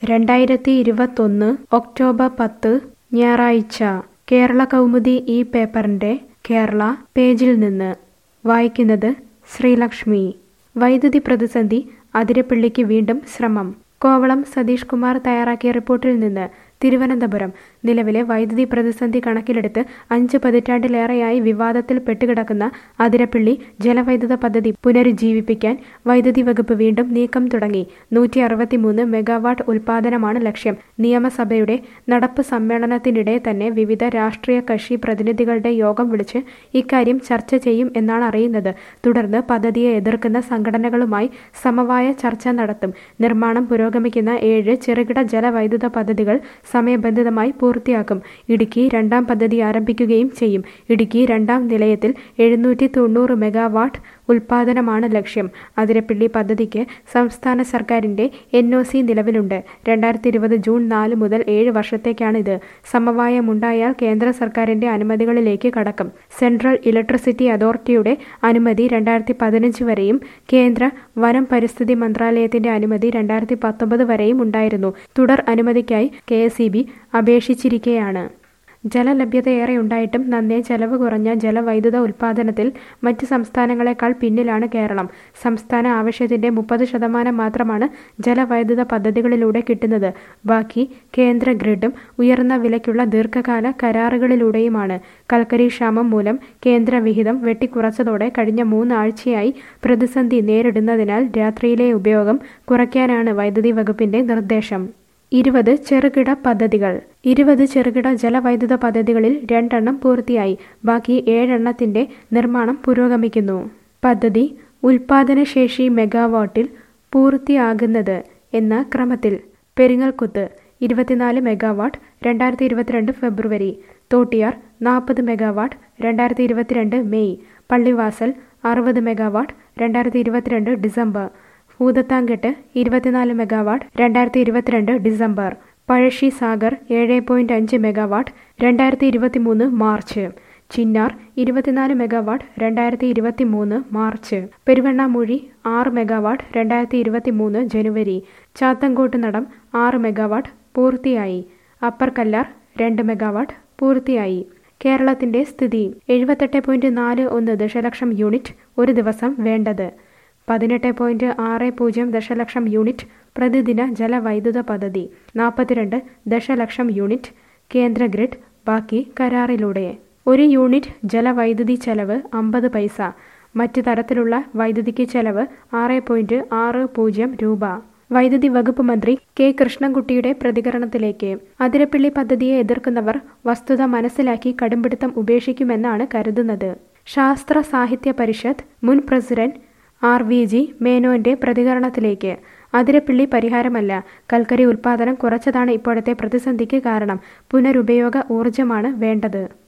രണ്ടായിരത്തി ഇരുപത്തൊന്ന് ഒക്ടോബർ പത്ത് ഞായറാഴ്ച കേരള കൗമുദി ഈ പേപ്പറിന്റെ കേരള പേജിൽ നിന്ന് വായിക്കുന്നത് ശ്രീലക്ഷ്മി വൈദ്യുതി പ്രതിസന്ധി അതിരപ്പിള്ളിക്ക് വീണ്ടും ശ്രമം കോവളം സതീഷ് കുമാർ തയ്യാറാക്കിയ റിപ്പോർട്ടിൽ നിന്ന് തിരുവനന്തപുരം നിലവിലെ വൈദ്യുതി പ്രതിസന്ധി കണക്കിലെടുത്ത് അഞ്ച് പതിറ്റാണ്ടിലേറെയായി വിവാദത്തിൽ പെട്ടുകിടക്കുന്ന അതിരപ്പിള്ളി ജലവൈദ്യുത പദ്ധതി പുനരുജ്ജീവിപ്പിക്കാൻ വൈദ്യുതി വകുപ്പ് വീണ്ടും നീക്കം തുടങ്ങി നൂറ്റി അറുപത്തിമൂന്ന് മെഗാവാട്ട് ഉൽപാദനമാണ് ലക്ഷ്യം നിയമസഭയുടെ നടപ്പ് സമ്മേളനത്തിനിടെ തന്നെ വിവിധ രാഷ്ട്രീയ കക്ഷി പ്രതിനിധികളുടെ യോഗം വിളിച്ച് ഇക്കാര്യം ചർച്ച ചെയ്യും എന്നാണ് അറിയുന്നത് തുടർന്ന് പദ്ധതിയെ എതിർക്കുന്ന സംഘടനകളുമായി സമവായ ചർച്ച നടത്തും നിർമ്മാണം പുരോഗമിക്കുന്ന ഏഴ് ചെറുകിട ജലവൈദ്യുത പദ്ധതികൾ സമയബന്ധിതമായി പൂർത്തിയാക്കും ഇടുക്കി രണ്ടാം പദ്ധതി ആരംഭിക്കുകയും ചെയ്യും ഇടുക്കി രണ്ടാം നിലയത്തിൽ എഴുന്നൂറ്റി തൊണ്ണൂറ് മെഗാവാട്ട് ഉൽപാദനമാണ് ലക്ഷ്യം അതിരപ്പിള്ളി പദ്ധതിക്ക് സംസ്ഥാന സർക്കാരിന്റെ എൻ ഒ സി നിലവിലുണ്ട് രണ്ടായിരത്തി ഇരുപത് ജൂൺ നാല് മുതൽ ഏഴ് വർഷത്തേക്കാണിത് സമവായമുണ്ടായാൽ കേന്ദ്ര സർക്കാരിന്റെ അനുമതികളിലേക്ക് കടക്കും സെൻട്രൽ ഇലക്ട്രിസിറ്റി അതോറിറ്റിയുടെ അനുമതി രണ്ടായിരത്തി പതിനഞ്ച് വരെയും കേന്ദ്ര വനം പരിസ്ഥിതി മന്ത്രാലയത്തിന്റെ അനുമതി രണ്ടായിരത്തി പത്തൊമ്പത് വരെയും ഉണ്ടായിരുന്നു തുടർ അനുമതിക്കായി കെ എസ് ഇ ബി അപേക്ഷിച്ചിരിക്കെയാണ് ജലലഭ്യതയേറെ ഉണ്ടായിട്ടും നന്നേ ചെലവ് കുറഞ്ഞ ജലവൈദ്യുത ഉൽപ്പാദനത്തിൽ മറ്റ് സംസ്ഥാനങ്ങളെക്കാൾ പിന്നിലാണ് കേരളം സംസ്ഥാന ആവശ്യത്തിന്റെ മുപ്പത് ശതമാനം മാത്രമാണ് ജലവൈദ്യുത പദ്ധതികളിലൂടെ കിട്ടുന്നത് ബാക്കി കേന്ദ്ര ഗ്രിഡും ഉയർന്ന വിലയ്ക്കുള്ള ദീർഘകാല കരാറുകളിലൂടെയുമാണ് കൽക്കരി ക്ഷാമം മൂലം കേന്ദ്ര വിഹിതം വെട്ടിക്കുറച്ചതോടെ കഴിഞ്ഞ മൂന്നാഴ്ചയായി പ്രതിസന്ധി നേരിടുന്നതിനാൽ രാത്രിയിലെ ഉപയോഗം കുറയ്ക്കാനാണ് വൈദ്യുതി വകുപ്പിന്റെ നിർദ്ദേശം ഇരുപത് ചെറുകിട പദ്ധതികൾ ഇരുപത് ചെറുകിട ജലവൈദ്യുത പദ്ധതികളിൽ രണ്ടെണ്ണം പൂർത്തിയായി ബാക്കി ഏഴെണ്ണത്തിന്റെ നിർമ്മാണം പുരോഗമിക്കുന്നു പദ്ധതി ഉൽപാദനശേഷി മെഗാവാട്ടിൽ പൂർത്തിയാകുന്നത് എന്ന ക്രമത്തിൽ പെരിങ്ങൽകുത്ത് ഇരുപത്തിനാല് മെഗാവാട്ട് രണ്ടായിരത്തി ഇരുപത്തിരണ്ട് ഫെബ്രുവരി തോട്ടിയാർ നാൽപ്പത് മെഗാവാട്ട് രണ്ടായിരത്തി ഇരുപത്തിരണ്ട് മെയ് പള്ളിവാസൽ അറുപത് മെഗാവാട്ട് രണ്ടായിരത്തി ഇരുപത്തിരണ്ട് ഡിസംബർ ഭൂതത്താൻകെട്ട് ഇരുപത്തിനാല് മെഗാവാട്ട് രണ്ടായിരത്തി ഇരുപത്തിരണ്ട് ഡിസംബർ പഴശ്ശി സാഗർ ഏഴ് പോയിന്റ് അഞ്ച് മെഗാവാട്ട് രണ്ടായിരത്തി ഇരുപത്തിമൂന്ന് മാർച്ച് ചിന്നാർ ഇരുപത്തിനാല് മെഗാവാട്ട് രണ്ടായിരത്തി ഇരുപത്തി മൂന്ന് മാർച്ച് പെരുവണ്ണാമൂഴി ആറ് മെഗാവാട്ട് രണ്ടായിരത്തി ഇരുപത്തി മൂന്ന് ജനുവരി ചാത്തങ്കോട്ട് നടം ആറ് മെഗാവാട്ട് പൂർത്തിയായി അപ്പർ കല്ലാർ രണ്ട് മെഗാവാട്ട് പൂർത്തിയായി കേരളത്തിന്റെ സ്ഥിതി എഴുപത്തെട്ട് പോയിന്റ് നാല് ഒന്ന് ദശലക്ഷം യൂണിറ്റ് ഒരു ദിവസം വേണ്ടത് പതിനെട്ട് പോയിന്റ് ആറ് പൂജ്യം ദശലക്ഷം യൂണിറ്റ് പ്രതിദിന ജലവൈദ്യുത പദ്ധതി നാൽപ്പത്തിരണ്ട് ദശലക്ഷം യൂണിറ്റ് കേന്ദ്ര ഗ്രിഡ് ബാക്കി കരാറിലൂടെ ഒരു യൂണിറ്റ് ജലവൈദ്യുതി ചെലവ് അമ്പത് പൈസ മറ്റു തരത്തിലുള്ള വൈദ്യുതിക്ക് ചെലവ് ആറ് പോയിന്റ് ആറ് പൂജ്യം രൂപ വൈദ്യുതി വകുപ്പ് മന്ത്രി കെ കൃഷ്ണൻകുട്ടിയുടെ പ്രതികരണത്തിലേക്ക് അതിരപ്പിള്ളി പദ്ധതിയെ എതിർക്കുന്നവർ വസ്തുത മനസ്സിലാക്കി കടുംപിടുത്തം ഉപേക്ഷിക്കുമെന്നാണ് കരുതുന്നത് ശാസ്ത്ര സാഹിത്യ പരിഷത്ത് മുൻ പ്രസിഡന്റ് ആർ വി ജി മേനോന്റെ പ്രതികരണത്തിലേക്ക് അതിരപ്പിള്ളി പരിഹാരമല്ല കൽക്കരി ഉൽപാദനം കുറച്ചതാണ് ഇപ്പോഴത്തെ പ്രതിസന്ധിക്ക് കാരണം പുനരുപയോഗ ഊർജമാണ് വേണ്ടത്